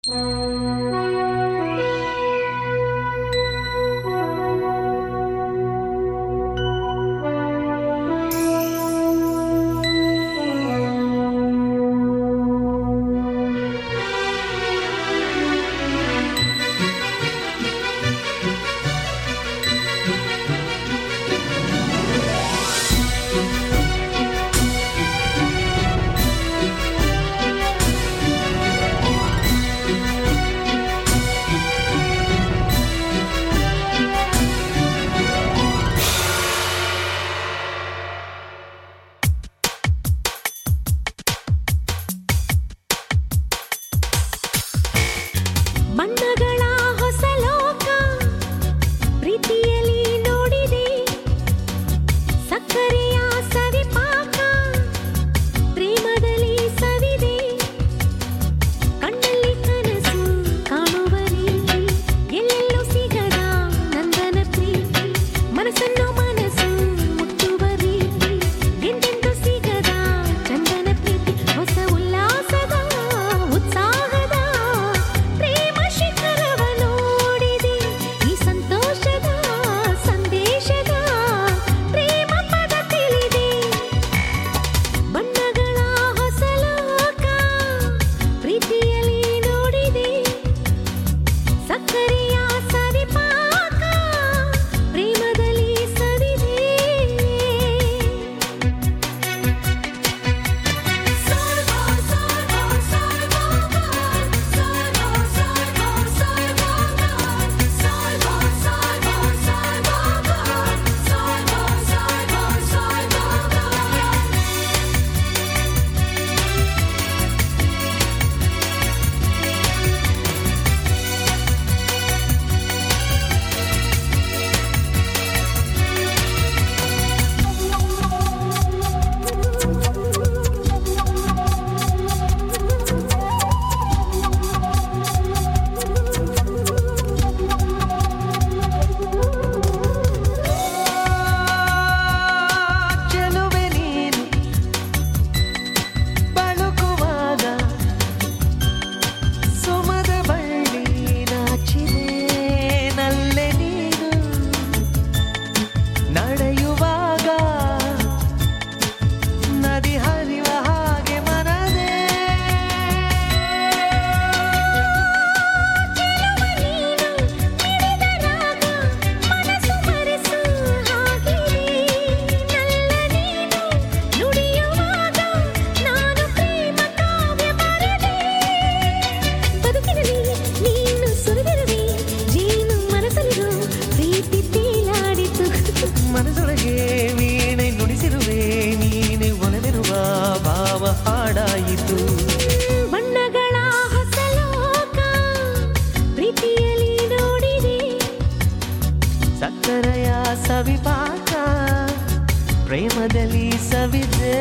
ಬಣ್ಣಗಳ ಹೊಸ ಲೋಕ ಪ್ರೀತಿಯಲ್ಲಿ ನೋಡಿದೆ ಸಕ್ಕರೆಯ ಸವಿಪಾಕ ಪ್ರೇಮದಲ್ಲಿ ಸವಿದೆ ಕಣ್ಣಲ್ಲಿ ಕನಸು ಕಾಣುವ ರೀತಿ ಎಲ್ಲೆಲ್ಲೂ ಸಿಗದ ನಂದನ ಪ್ರೀತಿ ಮನಸ್ಸನ್ನು ಮನಸ್ಸು ಮುಟ್ಟುವ ರೀತಿ ಎಂದೆಂದೂ ಸಿಗದ ಚಂದನ ಪ್ರೀತಿ ಹೊಸ ಉಲ್ಲಾಸದ ಉತ್ಸಾಹದ ಪ್ರೇಮ ಶಿಖರವ ನೋಡಿದೆ ಈ ಸಂತೋಷದ ಸಂದೇಶದ ಪ್ರೇಮ ಪದ ತಿಳಿದೆ ಬಣ್ಣಗಳ ಹೊಸ ಲೋಕ ಪ್ರೀತಿಯಲ್ಲಿ ನೋಡಿದೆ ಸಕ್ಕರೆಯ ಸರಿಪಾಕ ಪ್ರೇಮದಲ್ಲಿ ಸವಿದೆ ಚೆಲುವೆ ನೀನು ಬಳುಕುವಾಗ ಸುಮದ ಬಳ್ಳಿ ನಾಚಿದೆ ನಲ್ಲೆ ನೀನು ನಡೆಯುವಾಗ ನದಿ ಹರಿವ ಹಾಗೆ ಮನದೇ ನೀನು ಮಿಡಿದ ರಾಗ ಮನಸ್ಸು ಮರೆಸು ಹಾಗಿದೆ ನಲ್ಲ ನೀನು ನುಡಿಯುವಾಗ ನಾನು ಪ್ರೇಮ ಕಾವ್ಯ ಬರೆದೆ ಬದುಕಿನಲ್ಲಿ ನೀನು ಸುರಿದಿರುವೆ ಜೇನು ಮನಸ್ಸಲ್ಲಿರೋ ಪ್ರೀತಿ ತೇಲಾಡಿತು ಮನಸೊಳಗೆ ವೀಣೆ ನುಡಿಸಿರುವೆ ನೀನೆ ಒಲವಿರುವ ಭಾವ ಹಾಡಾಯಿತು ಬಣ್ಣಗಳ ಹೊಸ ಲೋಕ ಪ್ರೀತಿಯಲ್ಲಿ ನೋಡಿದೆ ಸಕ್ಕರೆಯ ಸವಿಪಾಕ ಪ್ರೇಮದಲ್ಲಿ ಸವಿದೆ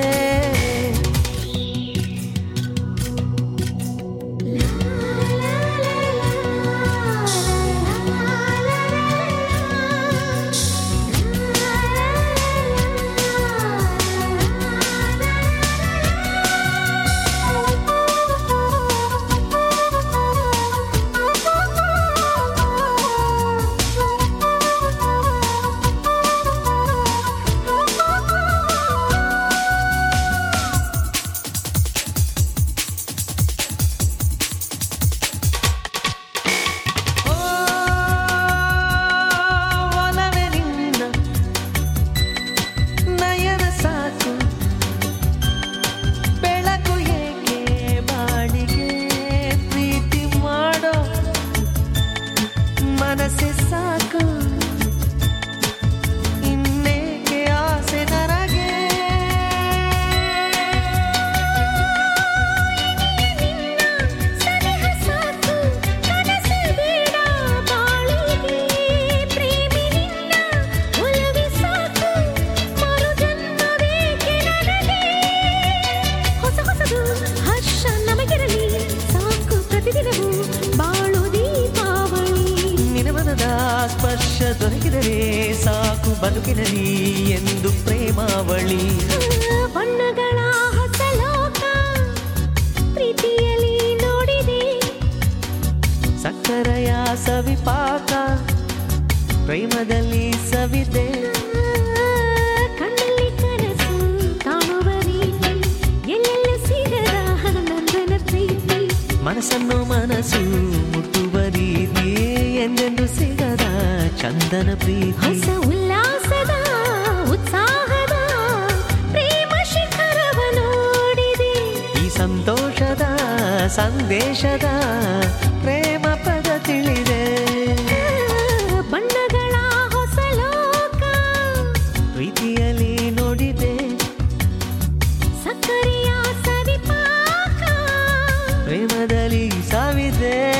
ಓ, ಒಲವೇ ನಿನ್ನ ನಯನ ಸಾಕು ಬೆಳಕು ಏಕೆ ಬಾಡಿಗೆ ಪ್ರೀತಿ ಮಾಡೋ ಮನಸ್ಸೆ ಸಾಕು ಇನ್ನೇಕೆ ಆಸೆ ನನಗೆ ಸನಿಹ ಸಾಕು ಕನಸು ಬೇಡ ಬಾಳಿಗೆ ಪ್ರೇಮಿ ನಿನ್ನ ಒಲವೇ ಸಾಕು ಮರು ಜನ್ಮವೇಕೆ ನನಗೆ ಹೊಸ ಹೊಸದು ಹರ್ಷ ನಮಗಿರಲಿ ಸಾಕು ಪ್ರತಿದಿನವೂ ಬಾಳು ದೀಪಾವಳಿ ನಿನಮನದ ಸ್ಪರ್ಶ ದೊರಕಿದರೆ ಸಾಕು ಬದುಕಿನಲ್ಲಿ ಎಂದು ಪ್ರೇಮಾವಳಿ ಬಣ್ಣಗಳ ಹೊಸ ಲೋಕ ಪ್ರೀತಿಯಲ್ಲಿ ನೋಡಿದೆ ಸವಿಪಾಕ ಪ್ರೇಮದಲ್ಲಿ ಸವಿದೆ ಕಣ್ಣಲ್ಲಿ ಕನಸು ಕಾಣುವ ರೀತಿ ಎಲ್ಲೆಲ್ಲ ಸಿಗದ ನಂದನ ಪ್ರೀತಿ ಮನಸ್ಸನ್ನು ಮನಸ್ಸು ಮುಟ್ಟುವ ರೀತಿ ಎಂದೆಂದು ಸಿಗದ ಚಂದನ ಪ್ರೀತಿ ಹೊಸ ಉಲ್ಲಾಸದ ಉತ್ಸಾಹದ ಪ್ರೇಮ ಶಿಖರವ ನೋಡಿದೆ ಈ ಸಂತೋಷದ ಸಂದೇಶದ ಪ್ರೇಮ ಪದ ತಿಳಿದೆ ಬಣ್ಣಗಳ ಹೊಸ ಲೋಕ ಪ್ರೀತಿಯಲ್ಲಿ ನೋಡಿದೆ ಸಕ್ಕರೆಯ ಸವಿಪಾಕ ಪ್ರೇಮದಲ್ಲಿ ಸಾವಿದೆ